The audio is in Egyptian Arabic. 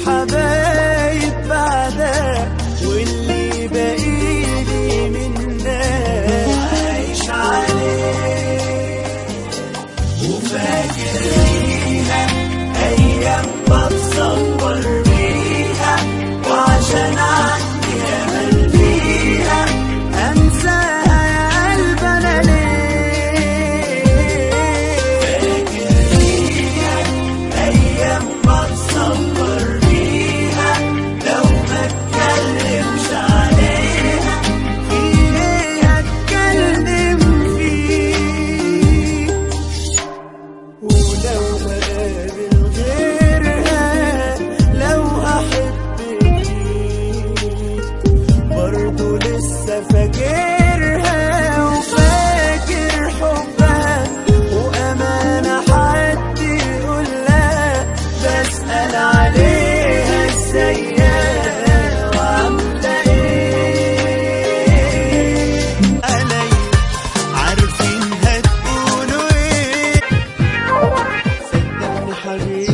حبايب بعدك واللي باقيلي منك عايش عليه وفاكر ليها ايام بتصور بيها وعشان عندي امل فيها انساها يا قلب انا ليه فاكر ليها ايام بتصور بيها لو ما اتكلمش عليها في ايه اتكلم فيه ولو هقابل غيرها لو هحب برضه لسه فاكرها وفاكر حبها وأمانة حد يقول لها بسأل عليها ازاي وعاملة ايه علي عارفين هتقولوا ايه صدقني حبيبي